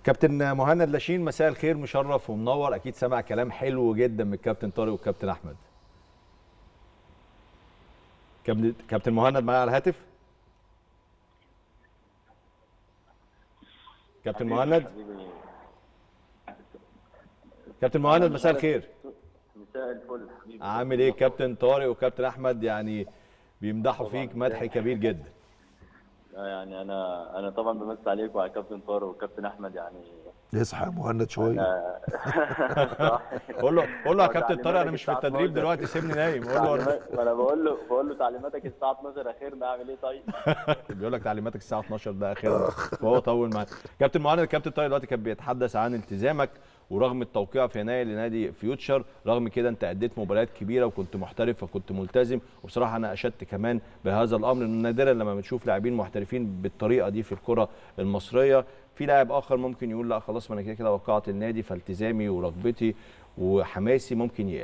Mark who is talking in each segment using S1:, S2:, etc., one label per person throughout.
S1: كابتن مهند لاشين مساء الخير مشرف ومنور اكيد سمع كلام حلو جدا من الكابتن طارق والكابتن احمد كابتن كابتن مهند معايا على الهاتف كابتن مهند كابتن مهند مساء الخير
S2: مساء الفل حبيبي
S1: عامل ايه كابتن طارق وكابتن احمد يعني بيمدحوا فيك مدح كبير جدا
S2: آه يعني انا انا طبعا بمسي عليك وعلى كابتن طارق وكابتن احمد يعني
S3: يصحى يا مهند شويه
S2: صح.
S1: قول له قول له يا
S2: هو
S1: كابتن طارق انا
S2: تعليماتك
S1: مش في
S2: الساعة
S1: التدريب
S2: 12.
S1: دلوقتي سيبني نايم قول له
S2: تعليمات- ما انا بقول له بقول له تعليماتك الساعه 12 اخيرا اعمل ايه طيب؟
S1: بيقول لك تعليماتك الساعه 12 ده اخيرا فهو طول معاك كابتن مهند الكابتن طارق دلوقتي كان بيتحدث عن التزامك ورغم التوقيع في يناير لنادي فيوتشر رغم كده انت اديت مباريات كبيره وكنت محترف وكنت ملتزم وبصراحه انا اشدت كمان بهذا الامر انه نادرا لما بنشوف لاعبين محترفين بالطريقه دي في الكره المصريه في لاعب اخر ممكن يقول لا خلاص ما انا كده كده وقعت النادي فالتزامي ورغبتي وحماسي ممكن يقل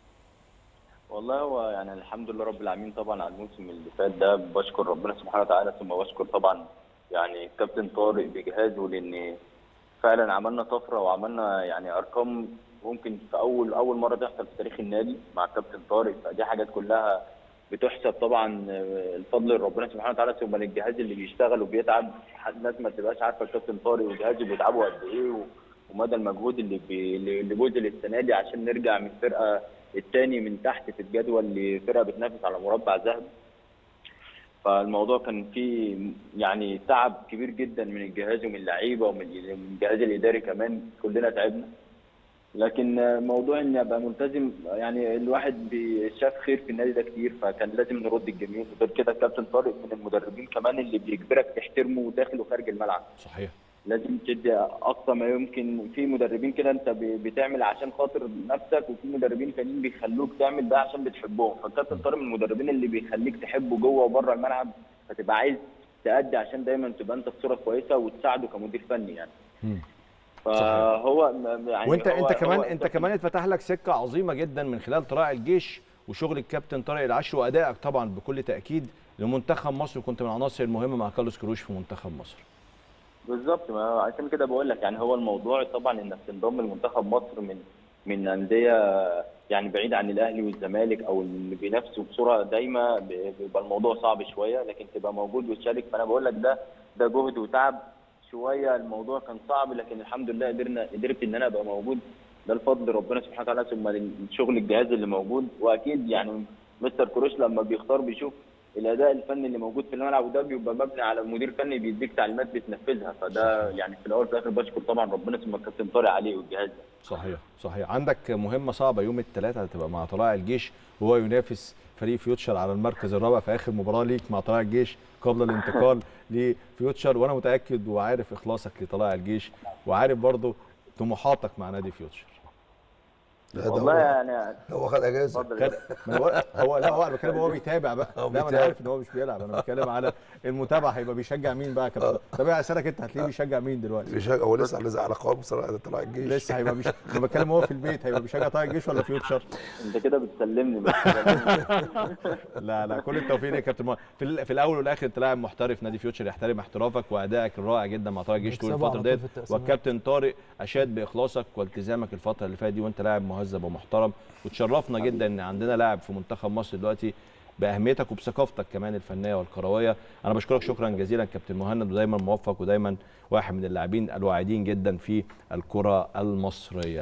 S2: والله هو يعني الحمد لله رب العالمين طبعا على الموسم اللي فات ده بشكر ربنا سبحانه وتعالى ثم بشكر طبعا يعني الكابتن طارق بجهازه لان فعلا عملنا طفره وعملنا يعني ارقام ممكن في اول اول مره تحصل في تاريخ النادي مع الكابتن طارق فدي حاجات كلها بتحسب طبعا آه، الفضل لربنا سبحانه وتعالى ثم للجهاز اللي بيشتغل وبيتعب الناس ما تبقاش عارفه الكابتن طارق وجهازه بيتعبوا قد ايه و- ومدى المجهود اللي بي... اللي بذل السنه دي عشان نرجع من فرقه الثاني من تحت في الجدول لفرقه بتنافس على مربع ذهبي فالموضوع كان فيه يعني تعب كبير جدا من الجهاز ومن اللعيبه ومن من الجهاز الاداري كمان كلنا تعبنا لكن موضوع اني ابقى ملتزم يعني الواحد بي- شاف خير في النادي ده كتير فكان لازم نرد الجميل وغير كده الكابتن طارق من المدربين كمان اللي بيجبرك تحترمه داخل وخارج الملعب
S1: صحيح
S2: لازم تدي اقصى ما يمكن في مدربين كده انت ب- بتعمل عشان خاطر نفسك وفي مدربين تانيين بيخلوك تعمل ده عشان بتحبهم فالكابتن طارق من المدربين اللي بيخليك تحبه جوه وبره الملعب فتبقى عايز تأدي عشان دايما تبقى انت في صوره كويسه وتساعده كمدير فني يعني
S1: مم.
S2: فهو م- يعني
S1: وانت
S2: هو
S1: انت كمان
S2: هو
S1: انت
S2: الكابتن-
S1: كمان اتفتح لك سكه عظيمه جدا من خلال طلائع الجيش وشغل الكابتن طارق العشر وادائك طبعا بكل تاكيد لمنتخب مصر وكنت من العناصر المهمه مع كارلوس كروش في منتخب مصر
S2: بالظبط ما عشان كده بقول لك يعني هو الموضوع طبعا انك تنضم لمنتخب مصر من من انديه يعني بعيد عن الاهلي والزمالك او اللي بينافسوا بصوره دايمه ب- بيبقى الموضوع صعب شويه لكن تبقى موجود وتشارك فانا بقول لك ده ده جهد وتعب شويه الموضوع كان صعب لكن الحمد لله قدرنا قدرت ان انا ابقى موجود ده الفضل ربنا سبحانه وتعالى ثم الشغل الجهاز اللي موجود واكيد يعني مستر كروش لما بيختار بيشوف الاداء الفني اللي موجود في الملعب وده بيبقى مبني على مدير فني بيديك تعليمات بتنفذها فده يعني في الاول وفي الاخر بشكر طبعا ربنا ثم الكابتن طارق عليه والجهاز ده
S1: صحيح صحيح عندك مهمه صعبه يوم الثلاثاء هتبقى مع طلائع الجيش وهو ينافس فريق فيوتشر على المركز الرابع في اخر مباراه ليك مع طلائع الجيش قبل الانتقال لفيوتشر وانا متاكد وعارف اخلاصك لطلائع الجيش وعارف برضو طموحاتك مع نادي فيوتشر
S3: لا ده
S2: والله
S3: هو
S2: يعني
S3: هو خد اجازه
S2: اتفضل
S1: كان- ما أنا بقول- هو لا هو انا بتكلم هو بيتابع بقى
S3: هو
S1: لا ما انا
S3: بيتابع.
S1: عارف ان هو مش بيلعب انا بتكلم على المتابعه هيبقى بيشجع مين بقى يا كابتن طبيعي اسالك انت هتلاقيه بيشجع مين دلوقتي
S3: في شك... هو لسه على على قوام صراحه طلع الجيش
S1: لسه هيبقى مش انا بتكلم هو في البيت هيبقى بيشجع طلائع الجيش ولا فيوتشر
S2: انت كده بتسلمني بس
S1: لا لا كل التوفيق ليك يا كابتن مهند. في, ال- في الاول والاخر انت لاعب محترف نادي فيوتشر يحترم احترافك وادائك الرائع جدا مع طارق الجيش طول
S4: بيكسبوا
S1: الفتره
S4: على طول
S1: ديت
S4: في التقسيمات.
S1: والكابتن طارق اشاد باخلاصك والتزامك الفتره اللي فاتت دي وانت لاعب مهذب ومحترم وتشرفنا جدا ان عندنا لاعب في منتخب مصر دلوقتي باهميتك وبثقافتك كمان الفنيه والكرويه انا بشكرك شكرا جزيلا كابتن مهند ودايما موفق ودايما واحد من اللاعبين الواعدين جدا في الكره المصريه